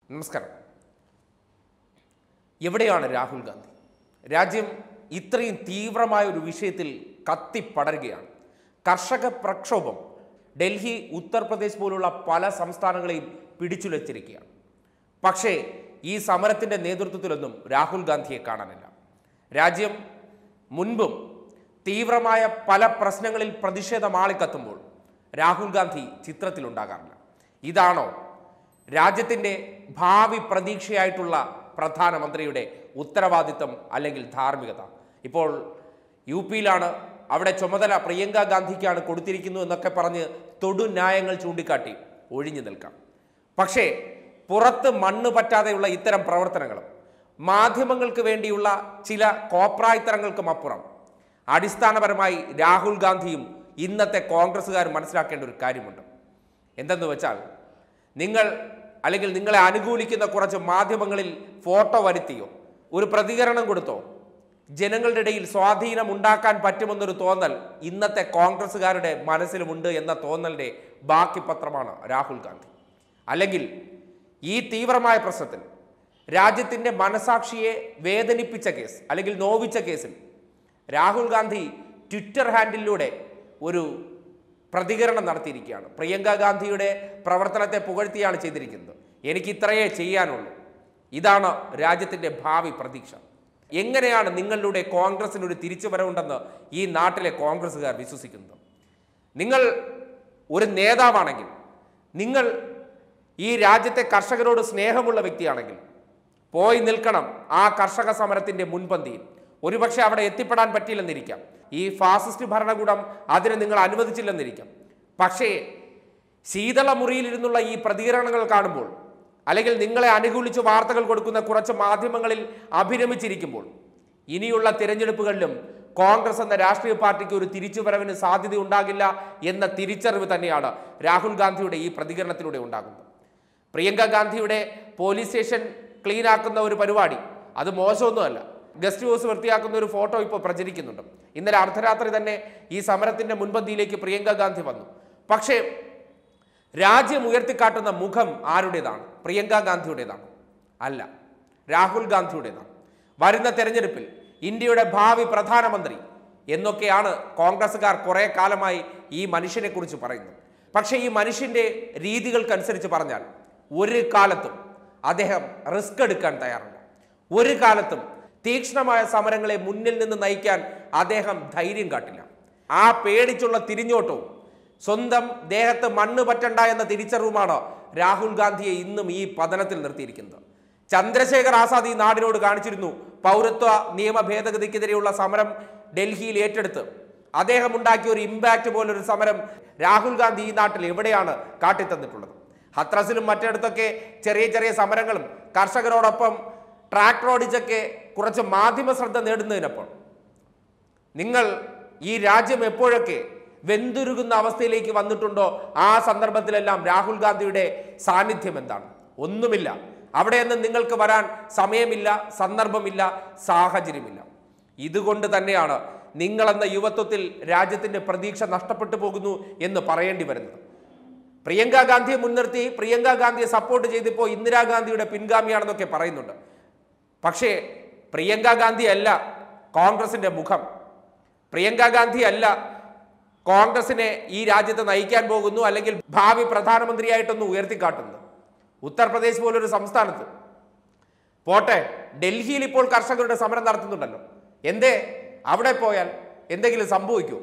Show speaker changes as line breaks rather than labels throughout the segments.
നമസ്കാരം എവിടെയാണ് രാഹുൽ ഗാന്ധി രാജ്യം ഇത്രയും തീവ്രമായ ഒരു വിഷയത്തിൽ കത്തിപ്പടരുകയാണ് കർഷക പ്രക്ഷോഭം ഡൽഹി ഉത്തർപ്രദേശ് പോലുള്ള പല സംസ്ഥാനങ്ങളെയും പിടിച്ചുലച്ചിരിക്കുകയാണ് പക്ഷേ ഈ സമരത്തിൻ്റെ നേതൃത്വത്തിലൊന്നും രാഹുൽ ഗാന്ധിയെ കാണാനില്ല രാജ്യം മുൻപും തീവ്രമായ പല പ്രശ്നങ്ങളിൽ പ്രതിഷേധം ആളിക്കത്തുമ്പോൾ രാഹുൽ ഗാന്ധി ചിത്രത്തിലുണ്ടാകാറില്ല ഇതാണോ രാജ്യത്തിൻ്റെ ഭാവി പ്രതീക്ഷയായിട്ടുള്ള പ്രധാനമന്ത്രിയുടെ ഉത്തരവാദിത്തം അല്ലെങ്കിൽ ധാർമ്മികത ഇപ്പോൾ യു പിയിലാണ് അവിടെ ചുമതല പ്രിയങ്ക ഗാന്ധിക്കാണ് കൊടുത്തിരിക്കുന്നു എന്നൊക്കെ പറഞ്ഞ് തൊടുന്യായങ്ങൾ ചൂണ്ടിക്കാട്ടി ഒഴിഞ്ഞു നിൽക്കാം പക്ഷേ പുറത്ത് മണ്ണ് പറ്റാതെയുള്ള ഇത്തരം പ്രവർത്തനങ്ങളും മാധ്യമങ്ങൾക്ക് വേണ്ടിയുള്ള ചില കോപ്രായത്തരങ്ങൾക്കും അപ്പുറം അടിസ്ഥാനപരമായി രാഹുൽ ഗാന്ധിയും ഇന്നത്തെ കോൺഗ്രസ്സുകാരും മനസ്സിലാക്കേണ്ട ഒരു കാര്യമുണ്ട് എന്തെന്ന് വെച്ചാൽ നിങ്ങൾ അല്ലെങ്കിൽ നിങ്ങളെ അനുകൂലിക്കുന്ന കുറച്ച് മാധ്യമങ്ങളിൽ ഫോട്ടോ വരുത്തിയോ ഒരു പ്രതികരണം കൊടുത്തോ ജനങ്ങളുടെ ഇടയിൽ സ്വാധീനം ഉണ്ടാക്കാൻ പറ്റുമെന്നൊരു തോന്നൽ ഇന്നത്തെ കോൺഗ്രസ്സുകാരുടെ മനസ്സിലുമുണ്ട് എന്ന തോന്നലിൻ്റെ ബാക്കി പത്രമാണ് രാഹുൽ ഗാന്ധി അല്ലെങ്കിൽ ഈ തീവ്രമായ പ്രശ്നത്തിൽ രാജ്യത്തിൻ്റെ മനസാക്ഷിയെ വേദനിപ്പിച്ച കേസ് അല്ലെങ്കിൽ നോവിച്ച കേസിൽ രാഹുൽ ഗാന്ധി ട്വിറ്റർ ഹാൻഡിലൂടെ ഒരു പ്രതികരണം നടത്തിയിരിക്കുകയാണ് പ്രിയങ്ക ഗാന്ധിയുടെ പ്രവർത്തനത്തെ പുകഴ്ത്തിയാണ് ചെയ്തിരിക്കുന്നത് എനിക്ക് ഇത്രയേ ചെയ്യാനുള്ളൂ ഇതാണ് രാജ്യത്തിൻ്റെ ഭാവി പ്രതീക്ഷ എങ്ങനെയാണ് നിങ്ങളുടെ കോൺഗ്രസിന് ഒരു തിരിച്ചുവരവുണ്ടെന്ന് ഈ നാട്ടിലെ കോൺഗ്രസ്സുകാർ വിശ്വസിക്കുന്നത് നിങ്ങൾ ഒരു നേതാവാണെങ്കിൽ നിങ്ങൾ ഈ രാജ്യത്തെ കർഷകരോട് സ്നേഹമുള്ള വ്യക്തിയാണെങ്കിൽ പോയി നിൽക്കണം ആ കർഷക സമരത്തിന്റെ മുൻപന്തിയിൽ ഒരുപക്ഷെ അവിടെ എത്തിപ്പെടാൻ പറ്റിയില്ലെന്നിരിക്കാം ഈ ഫാസിസ്റ്റ് ഭരണകൂടം അതിന് നിങ്ങൾ അനുവദിച്ചില്ലെന്നിരിക്കാം പക്ഷേ ശീതള മുറിയിലിരുന്നുള്ള ഈ പ്രതികരണങ്ങൾ കാണുമ്പോൾ അല്ലെങ്കിൽ നിങ്ങളെ അനുകൂലിച്ച് വാർത്തകൾ കൊടുക്കുന്ന കുറച്ച് മാധ്യമങ്ങളിൽ അഭിരമിച്ചിരിക്കുമ്പോൾ ഇനിയുള്ള തിരഞ്ഞെടുപ്പുകളിലും കോൺഗ്രസ് എന്ന രാഷ്ട്രീയ പാർട്ടിക്ക് ഒരു തിരിച്ചുവരവിന് സാധ്യത ഉണ്ടാകില്ല എന്ന തിരിച്ചറിവ് തന്നെയാണ് രാഹുൽ ഗാന്ധിയുടെ ഈ പ്രതികരണത്തിലൂടെ ഉണ്ടാകുന്നത് പ്രിയങ്ക ഗാന്ധിയുടെ പോലീസ് സ്റ്റേഷൻ ക്ലീൻ ആക്കുന്ന ഒരു പരിപാടി അത് മോശമൊന്നുമല്ല ഗസ്റ്റ് ഹൗസ് വൃത്തിയാക്കുന്ന ഒരു ഫോട്ടോ ഇപ്പോൾ പ്രചരിക്കുന്നുണ്ട് ഇന്നലെ അർദ്ധരാത്രി തന്നെ ഈ സമരത്തിന്റെ മുൻപന്തിയിലേക്ക് പ്രിയങ്ക ഗാന്ധി വന്നു പക്ഷേ രാജ്യം ഉയർത്തിക്കാട്ടുന്ന മുഖം ആരുടേതാണ് പ്രിയങ്ക ഗാന്ധിയുടേതാണ് അല്ല രാഹുൽ ഗാന്ധിയുടേതാണ് വരുന്ന തെരഞ്ഞെടുപ്പിൽ ഇന്ത്യയുടെ ഭാവി പ്രധാനമന്ത്രി എന്നൊക്കെയാണ് കോൺഗ്രസ്സുകാർ കുറെ കാലമായി ഈ മനുഷ്യനെ കുറിച്ച് പറയുന്നത് പക്ഷേ ഈ മനുഷ്യന്റെ രീതികൾക്കനുസരിച്ച് പറഞ്ഞാൽ ഒരു കാലത്തും അദ്ദേഹം റിസ്ക് എടുക്കാൻ തയ്യാറല്ല ഒരു കാലത്തും തീക്ഷ്ണമായ സമരങ്ങളെ മുന്നിൽ നിന്ന് നയിക്കാൻ അദ്ദേഹം ധൈര്യം കാട്ടില്ല ആ പേടിച്ചുള്ള തിരിഞ്ഞോട്ടവും സ്വന്തം ദേഹത്ത് മണ്ണ് പറ്റണ്ട എന്ന തിരിച്ചറിവുമാണ് രാഹുൽ ഗാന്ധിയെ ഇന്നും ഈ പതനത്തിൽ നിർത്തിയിരിക്കുന്നത് ചന്ദ്രശേഖർ ആസാദ് ഈ നാടിനോട് കാണിച്ചിരുന്നു പൗരത്വ നിയമ ഭേദഗതിക്കെതിരെയുള്ള സമരം ഡൽഹിയിൽ ഏറ്റെടുത്ത് അദ്ദേഹം ഉണ്ടാക്കിയ ഒരു ഇമ്പാക്റ്റ് പോലൊരു സമരം രാഹുൽ ഗാന്ധി ഈ നാട്ടിൽ എവിടെയാണ് കാട്ടിത്തന്നിട്ടുള്ളത് ഹത്രസിലും മറ്റിടത്തൊക്കെ ചെറിയ ചെറിയ സമരങ്ങളും കർഷകരോടൊപ്പം ട്രാക്ടർ ഓടിച്ചൊക്കെ കുറച്ച് മാധ്യമ ശ്രദ്ധ നേടുന്നതിനൊപ്പം നിങ്ങൾ ഈ രാജ്യം എപ്പോഴൊക്കെ വെന്തുരുകുന്ന അവസ്ഥയിലേക്ക് വന്നിട്ടുണ്ടോ ആ സന്ദർഭത്തിലെല്ലാം രാഹുൽ ഗാന്ധിയുടെ സാന്നിധ്യം എന്താണ് ഒന്നുമില്ല അവിടെയൊന്നും നിങ്ങൾക്ക് വരാൻ സമയമില്ല സന്ദർഭമില്ല സാഹചര്യമില്ല ഇതുകൊണ്ട് തന്നെയാണ് നിങ്ങളെന്ന യുവത്വത്തിൽ രാജ്യത്തിന്റെ പ്രതീക്ഷ നഷ്ടപ്പെട്ടു പോകുന്നു എന്ന് പറയേണ്ടി വരുന്നത് പ്രിയങ്ക ഗാന്ധിയെ മുൻനിർത്തി പ്രിയങ്ക ഗാന്ധിയെ സപ്പോർട്ട് ചെയ്തിപ്പോൾ ഇന്ദിരാഗാന്ധിയുടെ പിൻഗാമിയാണെന്നൊക്കെ പറയുന്നുണ്ട് പക്ഷേ പ്രിയങ്ക ഗാന്ധി അല്ല കോൺഗ്രസിന്റെ മുഖം പ്രിയങ്ക ഗാന്ധി അല്ല കോൺഗ്രസിനെ ഈ രാജ്യത്ത് നയിക്കാൻ പോകുന്നു അല്ലെങ്കിൽ ഭാവി പ്രധാനമന്ത്രിയായിട്ടൊന്ന് ഉയർത്തിക്കാട്ടുന്നത് ഉത്തർപ്രദേശ് പോലൊരു സംസ്ഥാനത്ത് പോട്ടെ ഡൽഹിയിൽ ഇപ്പോൾ കർഷകരുടെ സമരം നടത്തുന്നുണ്ടല്ലോ എന്തേ അവിടെ പോയാൽ എന്തെങ്കിലും സംഭവിക്കുമോ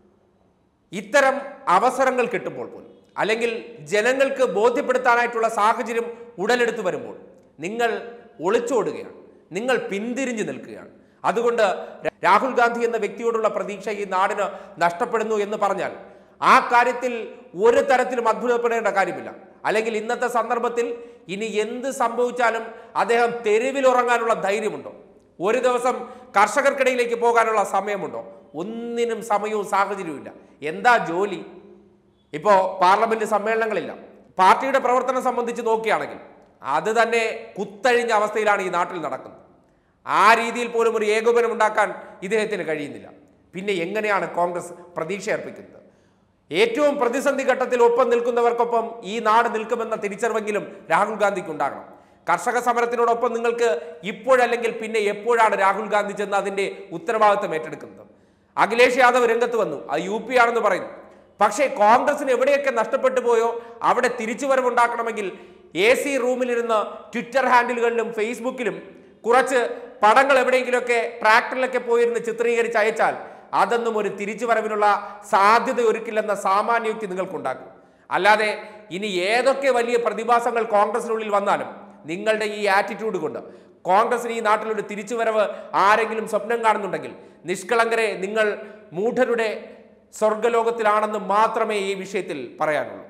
ഇത്തരം അവസരങ്ങൾ കിട്ടുമ്പോൾ പോലും അല്ലെങ്കിൽ ജനങ്ങൾക്ക് ബോധ്യപ്പെടുത്താനായിട്ടുള്ള സാഹചര്യം ഉടലെടുത്തു വരുമ്പോൾ നിങ്ങൾ ഒളിച്ചോടുകയാണ് നിങ്ങൾ പിന്തിരിഞ്ഞു നിൽക്കുകയാണ് അതുകൊണ്ട് രാഹുൽ ഗാന്ധി എന്ന വ്യക്തിയോടുള്ള പ്രതീക്ഷ ഈ നാടിന് നഷ്ടപ്പെടുന്നു എന്ന് പറഞ്ഞാൽ ആ കാര്യത്തിൽ ഒരു തരത്തിലും അത്ഭുതപ്പെടേണ്ട കാര്യമില്ല അല്ലെങ്കിൽ ഇന്നത്തെ സന്ദർഭത്തിൽ ഇനി എന്ത് സംഭവിച്ചാലും അദ്ദേഹം തെരുവിൽ ഉറങ്ങാനുള്ള ധൈര്യമുണ്ടോ ഒരു ദിവസം കർഷകർക്കിടയിലേക്ക് പോകാനുള്ള സമയമുണ്ടോ ഒന്നിനും സമയവും സാഹചര്യവും ഇല്ല എന്താ ജോലി ഇപ്പോൾ പാർലമെന്റ് സമ്മേളനങ്ങളില്ല പാർട്ടിയുടെ പ്രവർത്തനം സംബന്ധിച്ച് നോക്കുകയാണെങ്കിൽ അത് തന്നെ കുത്തഴിഞ്ഞ അവസ്ഥയിലാണ് ഈ നാട്ടിൽ നടക്കുന്നത് ആ രീതിയിൽ പോലും ഒരു ഏകോപനം ഉണ്ടാക്കാൻ ഇദ്ദേഹത്തിന് കഴിയുന്നില്ല പിന്നെ എങ്ങനെയാണ് കോൺഗ്രസ് പ്രതീക്ഷ അർപ്പിക്കുന്നത് ഏറ്റവും പ്രതിസന്ധി ഘട്ടത്തിൽ ഒപ്പം നിൽക്കുന്നവർക്കൊപ്പം ഈ നാട് നിൽക്കുമെന്ന തിരിച്ചറിവെങ്കിലും രാഹുൽ ഗാന്ധിക്ക് ഉണ്ടാകണം കർഷക സമരത്തിനോടൊപ്പം നിങ്ങൾക്ക് ഇപ്പോഴല്ലെങ്കിൽ പിന്നെ എപ്പോഴാണ് രാഹുൽ ഗാന്ധി ചെന്ന് അതിന്റെ ഉത്തരവാദിത്തം ഏറ്റെടുക്കുന്നത് അഖിലേഷ് യാദവ് രംഗത്ത് വന്നു അത് യു പി ആണെന്ന് പറയുന്നു പക്ഷേ കോൺഗ്രസിന് എവിടെയൊക്കെ നഷ്ടപ്പെട്ടു പോയോ അവിടെ തിരിച്ചുവരവുണ്ടാക്കണമെങ്കിൽ എ സി റൂമിലിരുന്ന് ട്വിറ്റർ ഹാൻഡിലുകളിലും ഫേസ്ബുക്കിലും കുറച്ച് പടങ്ങൾ എവിടെയെങ്കിലുമൊക്കെ ട്രാക്ടറിലൊക്കെ പോയിരുന്ന് ചിത്രീകരിച്ച് അയച്ചാൽ അതൊന്നും ഒരു തിരിച്ചുവരവിനുള്ള സാധ്യത ഒരുക്കില്ലെന്ന സാമാന്യയുക്തി നിങ്ങൾക്കുണ്ടാക്കും അല്ലാതെ ഇനി ഏതൊക്കെ വലിയ പ്രതിഭാസങ്ങൾ കോൺഗ്രസിനുള്ളിൽ വന്നാലും നിങ്ങളുടെ ഈ ആറ്റിറ്റ്യൂഡ് കൊണ്ട് കോൺഗ്രസിന് ഈ നാട്ടിലൊരു തിരിച്ചുവരവ് ആരെങ്കിലും സ്വപ്നം കാണുന്നുണ്ടെങ്കിൽ നിഷ്കളങ്കരെ നിങ്ങൾ മൂഢരുടെ സ്വർഗലോകത്തിലാണെന്ന് മാത്രമേ ഈ വിഷയത്തിൽ പറയാനുള്ളൂ